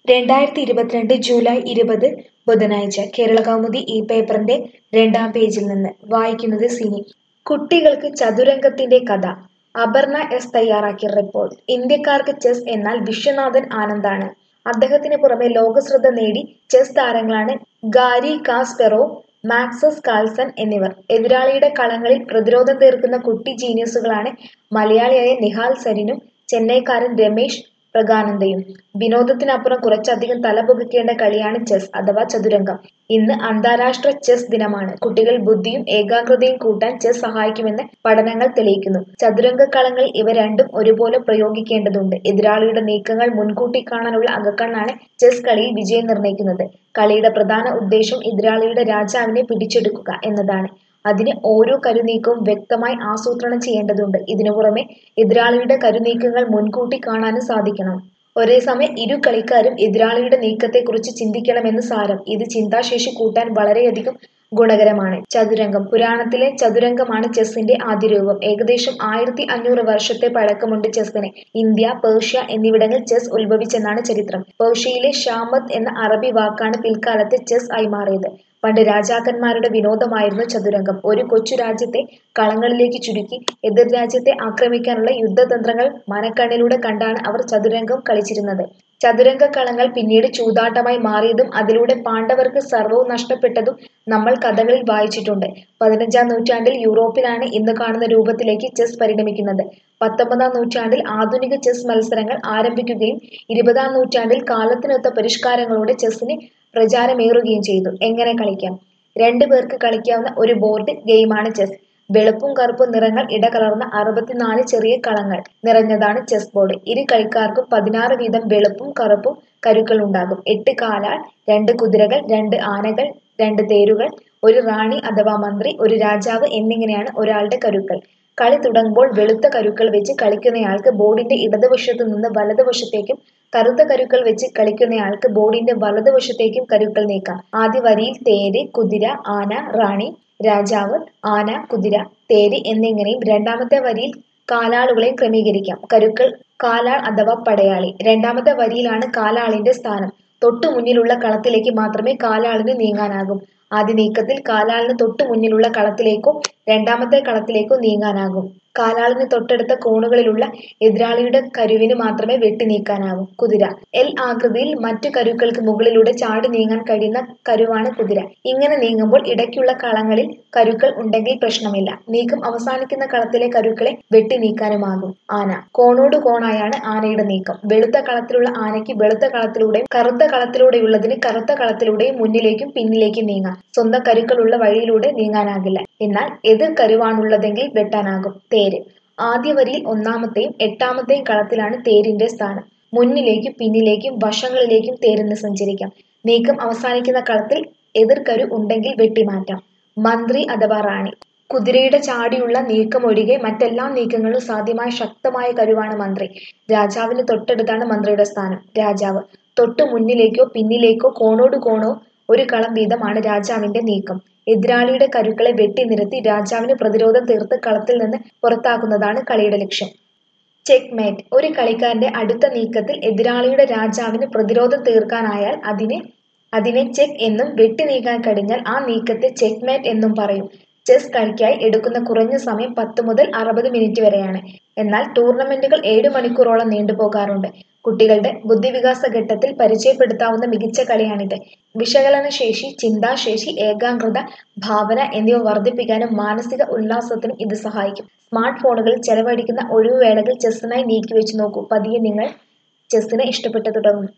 രണ്ടായിരത്തി ഇരുപത്തിരണ്ട് ജൂലൈ ഇരുപത് ബുധനാഴ്ച കേരളകൗമുദി ഈ പേപ്പറിന്റെ രണ്ടാം പേജിൽ നിന്ന് വായിക്കുന്നത് സിനി കുട്ടികൾക്ക് ചതുരംഗത്തിന്റെ കഥ അപർണ എസ് തയ്യാറാക്കിയ റിപ്പോർട്ട് ഇന്ത്യക്കാർക്ക് ചെസ് എന്നാൽ വിശ്വനാഥൻ ആനന്ദാണ് അദ്ദേഹത്തിന് പുറമെ ലോകശ്രദ്ധ നേടി ചെസ് താരങ്ങളാണ് ഗാരി കാസ്പെറോ മാക്സസ് കാൾസൺ എന്നിവർ എതിരാളിയുടെ കളങ്ങളിൽ പ്രതിരോധം തീർക്കുന്ന കുട്ടി ജീനിയസുകളാണ് മലയാളിയായ നിഹാൽ സരിനും ചെന്നൈക്കാരൻ രമേശ് പ്രഗാനന്ദയും വിനോദത്തിനപ്പുറം കുറച്ചധികം തലപൊക്കിക്കേണ്ട കളിയാണ് ചെസ് അഥവാ ചതുരംഗം ഇന്ന് അന്താരാഷ്ട്ര ചെസ് ദിനമാണ് കുട്ടികൾ ബുദ്ധിയും ഏകാഗ്രതയും കൂട്ടാൻ ചെസ് സഹായിക്കുമെന്ന് പഠനങ്ങൾ തെളിയിക്കുന്നു ചതുരംഗ കളങ്ങളിൽ ഇവ രണ്ടും ഒരുപോലെ പ്രയോഗിക്കേണ്ടതുണ്ട് എതിരാളിയുടെ നീക്കങ്ങൾ മുൻകൂട്ടി കാണാനുള്ള അകക്കണ്ണാണ് ചെസ് കളിയിൽ വിജയം നിർണ്ണയിക്കുന്നത് കളിയുടെ പ്രധാന ഉദ്ദേശം എതിരാളിയുടെ രാജാവിനെ പിടിച്ചെടുക്കുക എന്നതാണ് അതിന് ഓരോ കരുനീക്കവും വ്യക്തമായി ആസൂത്രണം ചെയ്യേണ്ടതുണ്ട് ഇതിനു പുറമെ എതിരാളിയുടെ കരുനീക്കങ്ങൾ മുൻകൂട്ടി കാണാനും സാധിക്കണം ഒരേ സമയം ഇരു കളിക്കാരും എതിരാളിയുടെ നീക്കത്തെക്കുറിച്ച് ചിന്തിക്കണമെന്ന് സാരം ഇത് ചിന്താശേഷി കൂട്ടാൻ വളരെയധികം ഗുണകരമാണ് ചതുരംഗം പുരാണത്തിലെ ചതുരംഗമാണ് ചെസ്സിന്റെ ആദ്യ രൂപം ഏകദേശം ആയിരത്തി അഞ്ഞൂറ് വർഷത്തെ പഴക്കമുണ്ട് ചെസ്സിന് ഇന്ത്യ പേർഷ്യ എന്നിവിടങ്ങളിൽ ചെസ് ഉത്ഭവിച്ചെന്നാണ് ചരിത്രം പേർഷ്യയിലെ ഷാമത്ത് എന്ന അറബി വാക്കാണ് പിൽക്കാലത്ത് ചെസ് ആയി മാറിയത് പണ്ട് രാജാക്കന്മാരുടെ വിനോദമായിരുന്നു ചതുരംഗം ഒരു കൊച്ചു രാജ്യത്തെ കളങ്ങളിലേക്ക് ചുരുക്കി എതിർ രാജ്യത്തെ ആക്രമിക്കാനുള്ള യുദ്ധതന്ത്രങ്ങൾ മനക്കണ്ണിലൂടെ കണ്ടാണ് അവർ ചതുരംഗം കളിച്ചിരുന്നത് ചതുരംഗ കളങ്ങൾ പിന്നീട് ചൂതാട്ടമായി മാറിയതും അതിലൂടെ പാണ്ഡവർക്ക് സർവ്വവും നഷ്ടപ്പെട്ടതും നമ്മൾ കഥകളിൽ വായിച്ചിട്ടുണ്ട് പതിനഞ്ചാം നൂറ്റാണ്ടിൽ യൂറോപ്പിലാണ് ഇന്ന് കാണുന്ന രൂപത്തിലേക്ക് ചെസ് പരിണമിക്കുന്നത് പത്തൊമ്പതാം നൂറ്റാണ്ടിൽ ആധുനിക ചെസ് മത്സരങ്ങൾ ആരംഭിക്കുകയും ഇരുപതാം നൂറ്റാണ്ടിൽ കാലത്തിനൊത്ത പരിഷ്കാരങ്ങളോടെ ചെസ്സിന് പ്രചാരമേറുകയും ചെയ്തു എങ്ങനെ കളിക്കാം രണ്ടു പേർക്ക് കളിക്കാവുന്ന ഒരു ബോർഡ് ഗെയിമാണ് ചെസ് വെളുപ്പും കറുപ്പും നിറങ്ങൾ ഇടകലർന്ന അറുപത്തിനാല് ചെറിയ കളങ്ങൾ നിറഞ്ഞതാണ് ചെസ് ബോർഡ് ഇരു കളിക്കാർക്കും പതിനാറ് വീതം വെളുപ്പും കറുപ്പും കരുക്കൾ ഉണ്ടാകും എട്ട് കാലാൾ രണ്ട് കുതിരകൾ രണ്ട് ആനകൾ രണ്ട് തേരുകൾ ഒരു റാണി അഥവാ മന്ത്രി ഒരു രാജാവ് എന്നിങ്ങനെയാണ് ഒരാളുടെ കരുക്കൾ കളി തുടങ്ങുമ്പോൾ വെളുത്ത കരുക്കൾ വെച്ച് കളിക്കുന്നയാൾക്ക് ബോർഡിന്റെ ഇടതുവശത്തു നിന്ന് വലതുവശത്തേക്കും കറുത്ത കരുക്കൾ വെച്ച് കളിക്കുന്നയാൾക്ക് ബോർഡിന്റെ വലതുവശത്തേക്കും കരുക്കൾ നീക്കാം ആദ്യ വരിയിൽ തേര് കുതിര ആന റാണി രാജാവ് ആന കുതിര തേര് എന്നിങ്ങനെയും രണ്ടാമത്തെ വരിയിൽ കാലാളുകളെയും ക്രമീകരിക്കാം കരുക്കൾ കാലാൾ അഥവാ പടയാളി രണ്ടാമത്തെ വരിയിലാണ് കാലാളിന്റെ സ്ഥാനം തൊട്ടു മുന്നിലുള്ള കളത്തിലേക്ക് മാത്രമേ കാലാളിന് നീങ്ങാനാകും ആദ്യ നീക്കത്തിൽ കാലാളിന് തൊട്ടു മുന്നിലുള്ള കളത്തിലേക്കോ രണ്ടാമത്തെ കളത്തിലേക്കോ നീങ്ങാനാകും കാലാളിന് തൊട്ടടുത്ത കോണുകളിലുള്ള എതിരാളിയുടെ കരുവിന് മാത്രമേ വെട്ടി നീക്കാനാവൂ കുതിര എൽ ആകൃതിയിൽ മറ്റു കരുക്കൾക്ക് മുകളിലൂടെ ചാടി നീങ്ങാൻ കഴിയുന്ന കരുവാണ് കുതിര ഇങ്ങനെ നീങ്ങുമ്പോൾ ഇടയ്ക്കുള്ള കളങ്ങളിൽ കരുക്കൾ ഉണ്ടെങ്കിൽ പ്രശ്നമില്ല നീക്കം അവസാനിക്കുന്ന കളത്തിലെ കരുക്കളെ വെട്ടി നീക്കാനുമാകും ആന കോണോട് കോണായാണ് ആനയുടെ നീക്കം വെളുത്ത കളത്തിലുള്ള ആനയ്ക്ക് വെളുത്ത കളത്തിലൂടെയും കറുത്ത കളത്തിലൂടെയുള്ളതിന് കറുത്ത കളത്തിലൂടെയും മുന്നിലേക്കും പിന്നിലേക്കും നീങ്ങാം സ്വന്തം കരുക്കളുള്ള വഴിയിലൂടെ നീങ്ങാനാകില്ല എന്നാൽ എതിർ കരുവാണുള്ളതെങ്കിൽ വെട്ടാനാകും തേര് ആദ്യ വരിയിൽ ഒന്നാമത്തെയും എട്ടാമത്തെയും കളത്തിലാണ് തേരിന്റെ സ്ഥാനം മുന്നിലേക്കും പിന്നിലേക്കും വശങ്ങളിലേക്കും തേരിന് സഞ്ചരിക്കാം നീക്കം അവസാനിക്കുന്ന കളത്തിൽ എതിർക്കരു ഉണ്ടെങ്കിൽ വെട്ടിമാറ്റാം മന്ത്രി അഥവാ റാണി കുതിരയുടെ ചാടിയുള്ള നീക്കം ഒഴികെ മറ്റെല്ലാ നീക്കങ്ങളും സാധ്യമായ ശക്തമായ കരുവാണ് മന്ത്രി രാജാവിന് തൊട്ടടുത്താണ് മന്ത്രിയുടെ സ്ഥാനം രാജാവ് തൊട്ടു മുന്നിലേക്കോ പിന്നിലേക്കോ കോണോട് കോണോ ഒരു കളം വീതമാണ് രാജാവിന്റെ നീക്കം എതിരാളിയുടെ കരുക്കളെ വെട്ടി നിരത്തി രാജാവിന് പ്രതിരോധം തീർത്ത് കളത്തിൽ നിന്ന് പുറത്താക്കുന്നതാണ് കളിയുടെ ലക്ഷ്യം ചെക്ക് മേറ്റ് ഒരു കളിക്കാരന്റെ അടുത്ത നീക്കത്തിൽ എതിരാളിയുടെ രാജാവിന് പ്രതിരോധം തീർക്കാനായാൽ അതിനെ അതിനെ ചെക്ക് എന്നും വെട്ടി നീക്കാൻ കഴിഞ്ഞാൽ ആ നീക്കത്തെ ചെക്ക് മേറ്റ് എന്നും പറയും ചെസ് കളിക്കായി എടുക്കുന്ന കുറഞ്ഞ സമയം പത്ത് മുതൽ അറുപത് മിനിറ്റ് വരെയാണ് എന്നാൽ ടൂർണമെന്റുകൾ ഏഴ് മണിക്കൂറോളം നീണ്ടുപോകാറുണ്ട് കുട്ടികളുടെ ബുദ്ധിവികാസ ഘട്ടത്തിൽ പരിചയപ്പെടുത്താവുന്ന മികച്ച കളിയാണിത് വിശകലന ശേഷി ചിന്താശേഷി ഏകാഗ്രത ഭാവന എന്നിവ വർദ്ധിപ്പിക്കാനും മാനസിക ഉല്ലാസത്തിനും ഇത് സഹായിക്കും സ്മാർട്ട് ഫോണുകളിൽ ചെലവഴിക്കുന്ന ഒഴിവുവേളകൾ ചെസ്സിനായി നീക്കിവെച്ച് നോക്കൂ പതിയെ നിങ്ങൾ ചെസ്സിനെ ഇഷ്ടപ്പെട്ടു തുടങ്ങും